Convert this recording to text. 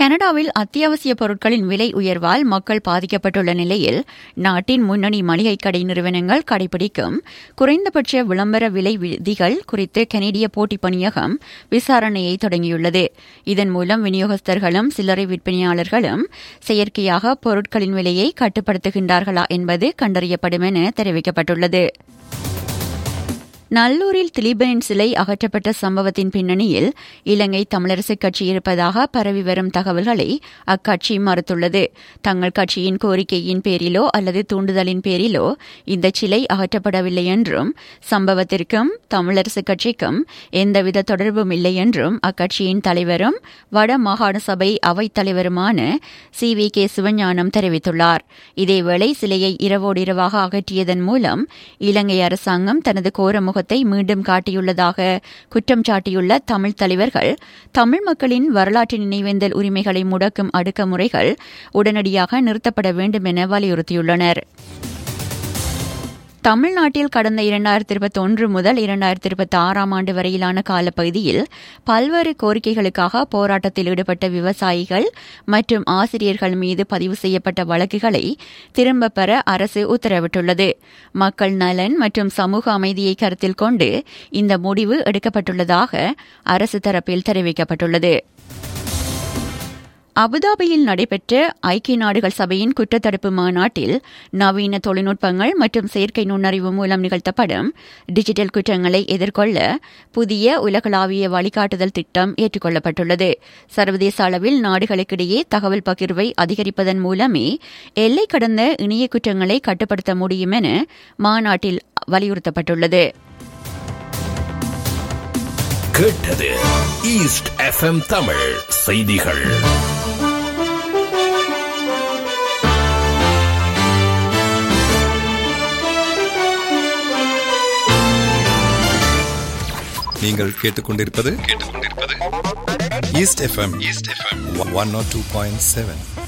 கனடாவில் அத்தியாவசிய பொருட்களின் விலை உயர்வால் மக்கள் பாதிக்கப்பட்டுள்ள நிலையில் நாட்டின் முன்னணி மளிகை கடை நிறுவனங்கள் கடைபிடிக்கும் குறைந்தபட்ச விளம்பர விலை விதிகள் குறித்து கனேடிய போட்டி பணியகம் விசாரணையை தொடங்கியுள்ளது இதன் மூலம் விநியோகஸ்தர்களும் சில்லறை விற்பனையாளர்களும் செயற்கையாக பொருட்களின் விலையை கட்டுப்படுத்துகின்றார்களா என்பது கண்டறியப்படும் என தெரிவிக்கப்பட்டுள்ளது நல்லூரில் திலீபனின் சிலை அகற்றப்பட்ட சம்பவத்தின் பின்னணியில் இலங்கை தமிழரசுக் கட்சி இருப்பதாக பரவி வரும் தகவல்களை அக்கட்சி மறுத்துள்ளது தங்கள் கட்சியின் கோரிக்கையின் பேரிலோ அல்லது தூண்டுதலின் பேரிலோ இந்த சிலை அகற்றப்படவில்லை என்றும் சம்பவத்திற்கும் தமிழரசுக் கட்சிக்கும் எந்தவித தொடர்பும் இல்லை என்றும் அக்கட்சியின் தலைவரும் வட மாகாண சபை அவைத் தலைவருமான சி வி கே சிவஞானம் தெரிவித்துள்ளார் இதேவேளை சிலையை இரவோடு இரவாக அகற்றியதன் மூலம் இலங்கை அரசாங்கம் தனது கோரமுக முகத்தை மீண்டும் காட்டியுள்ளதாக குற்றம் சாட்டியுள்ள தமிழ் தலைவர்கள் தமிழ் மக்களின் வரலாற்று நினைவேந்தல் உரிமைகளை முடக்கும் அடுக்குமுறைகள் உடனடியாக நிறுத்தப்பட வேண்டும் என வலியுறுத்தியுள்ளனர் தமிழ்நாட்டில் கடந்த இரண்டாயிரத்தி இருபத்தி ஒன்று முதல் இரண்டாயிரத்தி இருபத்தி ஆறாம் ஆண்டு வரையிலான காலப்பகுதியில் பல்வேறு கோரிக்கைகளுக்காக போராட்டத்தில் ஈடுபட்ட விவசாயிகள் மற்றும் ஆசிரியர்கள் மீது பதிவு செய்யப்பட்ட வழக்குகளை திரும்பப் பெற அரசு உத்தரவிட்டுள்ளது மக்கள் நலன் மற்றும் சமூக அமைதியை கருத்தில் கொண்டு இந்த முடிவு எடுக்கப்பட்டுள்ளதாக அரசு தரப்பில் தெரிவிக்கப்பட்டுள்ளது அபுதாபியில் நடைபெற்ற ஐக்கிய நாடுகள் சபையின் குற்றத்தடுப்பு மாநாட்டில் நவீன தொழில்நுட்பங்கள் மற்றும் செயற்கை நுண்ணறிவு மூலம் நிகழ்த்தப்படும் டிஜிட்டல் குற்றங்களை எதிர்கொள்ள புதிய உலகளாவிய வழிகாட்டுதல் திட்டம் ஏற்றுக்கொள்ளப்பட்டுள்ளது சர்வதேச அளவில் நாடுகளுக்கிடையே தகவல் பகிர்வை அதிகரிப்பதன் மூலமே எல்லை கடந்த இணைய குற்றங்களை கட்டுப்படுத்த முடியும் என மாநாட்டில் வலியுறுத்தப்பட்டுள்ளது கேட்டது ஈஸ்ட் எஃப்எம் தமிழ் செய்திகள் நீங்கள் கேட்டுக்கொண்டிருப்பது கேட்டுக்கொண்டிருப்பது East FM East FM one nought two point seven